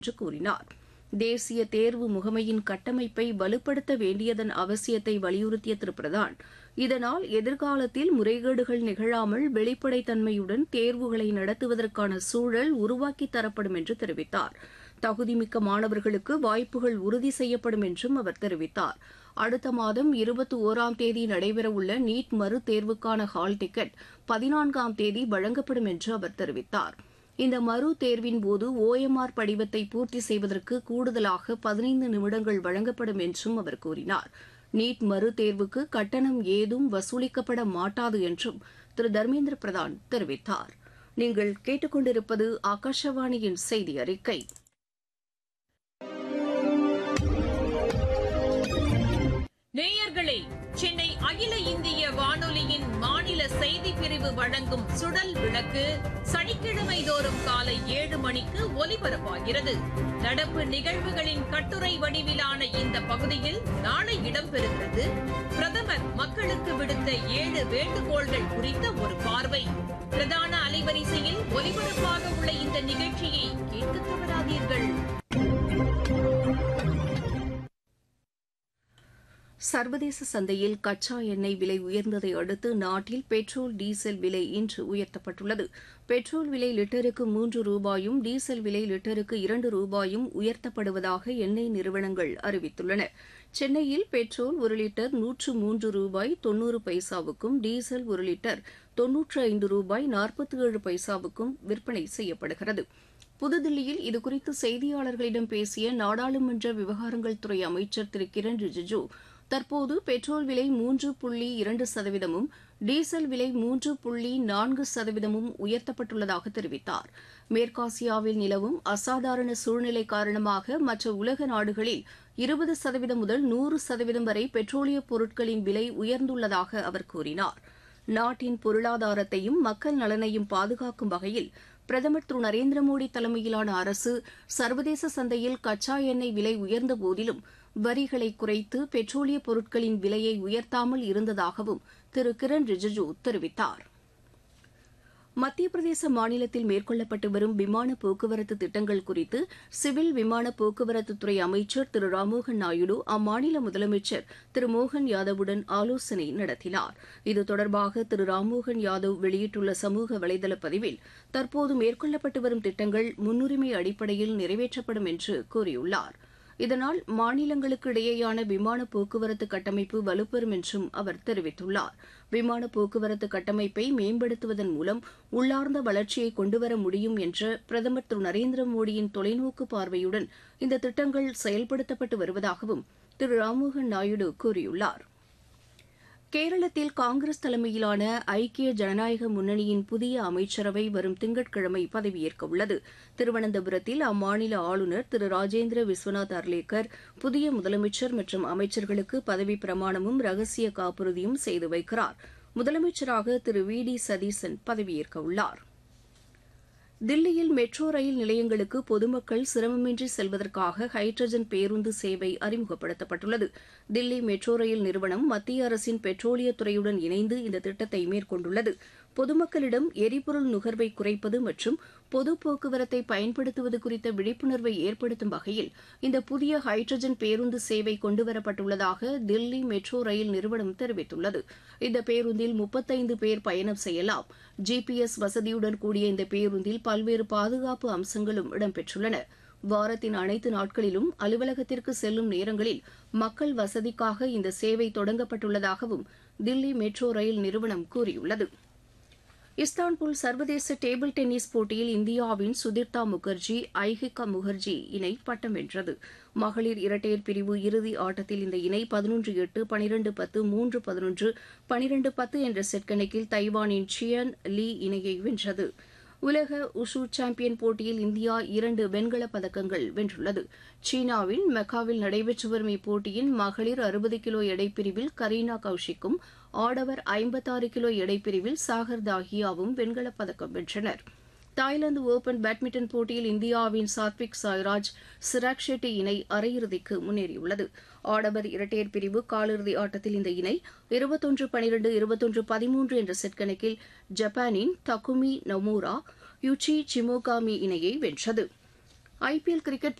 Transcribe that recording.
என்று கூறினார் தேசிய தேர்வு முகமையின் கட்டமைப்பை வலுப்படுத்த வேண்டியதன் அவசியத்தை வலியுறுத்திய திரு பிரதான் இதனால் எதிர்காலத்தில் முறைகேடுகள் நிகழாமல் வெளிப்படைத்தன்மையுடன் தேர்வுகளை நடத்துவதற்கான சூழல் உருவாக்கித் தரப்படும் என்று தெரிவித்தார் தகுதிமிக்க மாணவர்களுக்கு வாய்ப்புகள் உறுதி செய்யப்படும் என்றும் அவர் தெரிவித்தார் அடுத்த மாதம் இருபத்தி ஓராம் தேதி நடைபெறவுள்ள நீட் மறு தேர்வுக்கான ஹால் டிக்கெட் பதினான்காம் தேதி வழங்கப்படும் என்று அவர் தெரிவித்தார் இந்த மறு தேர்வின் போது ஓஎம்ஆர் படிவத்தை பூர்த்தி செய்வதற்கு கூடுதலாக பதினைந்து நிமிடங்கள் வழங்கப்படும் என்றும் அவர் கூறினார் நீட் மறு தேர்வுக்கு கட்டணம் ஏதும் வசூலிக்கப்பட மாட்டாது என்றும் திரு தர்மேந்திர பிரதான் தெரிவித்தார் நீங்கள் கேட்டுக்கொண்டிருப்பது ஆகாஷவாணியின் செய்தி அறிக்கை நேயர்களே சென்னை அகில இந்திய வானொலியின் மாநில செய்தி பிரிவு வழங்கும் சுடல் விளக்கு சனிக்கிழமை தோறும் காலை ஏழு மணிக்கு ஒலிபரப்பாகிறது நடப்பு நிகழ்வுகளின் கட்டுரை வடிவிலான இந்த பகுதியில் நாளை இடம்பெறுகிறது பிரதமர் மக்களுக்கு விடுத்த ஏழு வேண்டுகோள்கள் குறித்த ஒரு பார்வை பிரதான அலைவரிசையில் ஒலிபரப்பாக உள்ள இந்த நிகழ்ச்சியை கேட்க தவறாதீர்கள் சர்வதேச சந்தையில் கச்சா எண்ணெய் விலை உயர்ந்ததை அடுத்து நாட்டில் பெட்ரோல் டீசல் விலை இன்று உயர்த்தப்பட்டுள்ளது பெட்ரோல் விலை லிட்டருக்கு மூன்று ரூபாயும் டீசல் விலை லிட்டருக்கு இரண்டு ரூபாயும் உயர்த்தப்படுவதாக எண்ணெய் நிறுவனங்கள் அறிவித்துள்ளன சென்னையில் பெட்ரோல் ஒரு லிட்டர் நூற்று மூன்று ரூபாய் தொன்னூறு பைசாவுக்கும் டீசல் ஒரு லிட்டர் தொன்னூற்று ஐந்து ரூபாய் நாற்பத்தி ஏழு பைசாவுக்கும் விற்பனை செய்யப்படுகிறது புதுதில்லியில் இதுகுறித்து செய்தியாளர்களிடம் பேசிய நாடாளுமன்ற விவகாரங்கள் துறை அமைச்சர் திரு கிரண் ரிஜிஜு தற்போது பெட்ரோல் விலை மூன்று புள்ளி இரண்டு சதவீதமும் டீசல் விலை மூன்று புள்ளி நான்கு சதவீதமும் உயர்த்தப்பட்டுள்ளதாக தெரிவித்தார் மேற்காசியாவில் நிலவும் அசாதாரண சூழ்நிலை காரணமாக மற்ற உலக நாடுகளில் இருபது சதவீதம் முதல் நூறு சதவீதம் வரை பெட்ரோலிய பொருட்களின் விலை உயர்ந்துள்ளதாக அவர் கூறினார் நாட்டின் பொருளாதாரத்தையும் மக்கள் நலனையும் பாதுகாக்கும் வகையில் பிரதமர் திரு நரேந்திர மோடி தலைமையிலான அரசு சர்வதேச சந்தையில் கச்சா எண்ணெய் விலை உயர்ந்த போதிலும் வரிகளை குறைத்து பெட்ரோலிய பொருட்களின் விலையை உயர்த்தாமல் இருந்ததாகவும் திரு கிரண் ரிஜிஜு தெரிவித்தார் மத்திய பிரதேச மாநிலத்தில் மேற்கொள்ளப்பட்டு வரும் விமான போக்குவரத்து திட்டங்கள் குறித்து சிவில் விமான போக்குவரத்துத்துறை அமைச்சர் திரு ராம்மோகன் நாயுடு அம்மாநில முதலமைச்சர் திரு மோகன் யாதவுடன் ஆலோசனை நடத்தினார் இது தொடர்பாக திரு ராம்மோகன் யாதவ் வெளியிட்டுள்ள சமூக வலைதள பதிவில் தற்போது மேற்கொள்ளப்பட்டு வரும் திட்டங்கள் முன்னுரிமை அடிப்படையில் நிறைவேற்றப்படும் என்று கூறியுள்ளார் இதனால் மாநிலங்களுக்கு இடையேயான விமான போக்குவரத்து கட்டமைப்பு வலுப்பெறும் என்றும் அவர் தெரிவித்துள்ளார் விமான போக்குவரத்து கட்டமைப்பை மேம்படுத்துவதன் மூலம் உள்ளார்ந்த வளர்ச்சியை கொண்டுவர முடியும் என்ற பிரதமர் திரு நரேந்திர மோடியின் தொலைநோக்கு பார்வையுடன் இந்த திட்டங்கள் செயல்படுத்தப்பட்டு வருவதாகவும் திரு ராம்மோகன் நாயுடு கூறியுள்ளார் கேரளத்தில் காங்கிரஸ் தலைமையிலான ஐக்கிய ஜனநாயக முன்னணியின் புதிய அமைச்சரவை வரும் திங்கட்கிழமை பதவியேற்க உள்ளது திருவனந்தபுரத்தில் அம்மாநில ஆளுநர் திரு ராஜேந்திர விஸ்வநாத் அர்லேக்கர் புதிய முதலமைச்சர் மற்றும் அமைச்சர்களுக்கு பதவி பிரமாணமும் ரகசிய காப்புறுதியும் செய்து வைக்கிறார் முதலமைச்சராக திரு வி டி சதீசன் பதவியேற்க உள்ளார் தில்லியில் மெட்ரோ ரயில் நிலையங்களுக்கு பொதுமக்கள் சிரமமின்றி செல்வதற்காக ஹைட்ரஜன் பேருந்து சேவை அறிமுகப்படுத்தப்பட்டுள்ளது தில்லி மெட்ரோ ரயில் நிறுவனம் மத்திய அரசின் பெட்ரோலியத்துறையுடன் இணைந்து இந்த திட்டத்தை மேற்கொண்டுள்ளது பொதுமக்களிடம் எரிபொருள் நுகர்வை குறைப்பது மற்றும் பொது போக்குவரத்தை பயன்படுத்துவது குறித்த விழிப்புணர்வை ஏற்படுத்தும் வகையில் இந்த புதிய ஹைட்ரஜன் பேருந்து சேவை கொண்டுவரப்பட்டுள்ளதாக தில்லி மெட்ரோ ரயில் நிறுவனம் தெரிவித்துள்ளது இந்த பேருந்தில் முப்பத்தைந்து பேர் பயணம் செய்யலாம் ஜிபிஎஸ் வசதியுடன் கூடிய இந்த பேருந்தில் பல்வேறு பாதுகாப்பு அம்சங்களும் இடம்பெற்றுள்ளன வாரத்தின் அனைத்து நாட்களிலும் அலுவலகத்திற்கு செல்லும் நேரங்களில் மக்கள் வசதிக்காக இந்த சேவை தொடங்கப்பட்டுள்ளதாகவும் தில்லி மெட்ரோ ரயில் நிறுவனம் கூறியுள்ளது இஸ்தான்புல் சர்வதேச டேபிள் டென்னிஸ் போட்டியில் இந்தியாவின் சுதிர்தா முகர்ஜி ஐஹிகா முகர்ஜி இணை பட்டம் வென்றது மகளிர் இரட்டையர் பிரிவு இறுதி ஆட்டத்தில் இந்த இணை பதினொன்று எட்டு பனிரெண்டு பத்து மூன்று பதினொன்று பனிரெண்டு பத்து என்ற செட் கணக்கில் தைவானின் சியன் லீ இணையை வென்றது உலக உஷு சாம்பியன் போட்டியில் இந்தியா இரண்டு வெண்கலப் பதக்கங்கள் வென்றுள்ளது சீனாவின் மெக்காவில் நடைபெற்று வரும் இப்போட்டியின் மகளிர் அறுபது கிலோ எடைப்பிரிவில் கரீனா கௌஷிக்கும் ஆடவர் ஐம்பத்தாறு கிலோ எடைப்பிரிவில் சாகர் தாஹியாவும் வெண்கலப் பதக்கம் வென்றனர் தாய்லாந்து ஓபன் பேட்மிண்டன் போட்டியில் இந்தியாவின் சாத்விக் சாய்ராஜ் சிராக் ஷெட்டி இணை அரையிறுதிக்கு முன்னேறியுள்ளது ஆடவர் இரட்டையர் பிரிவு காலிறுதி ஆட்டத்தில் இந்த இணை இருபத்தொன்று பனிரெண்டு இருபத்தொன்று பதிமூன்று என்ற செட் கணக்கில் ஜப்பானின் தகுமி நொமூரா யுச்சி சிமோகாமி இணையை வென்றது ஐபிஎல் கிரிக்கெட்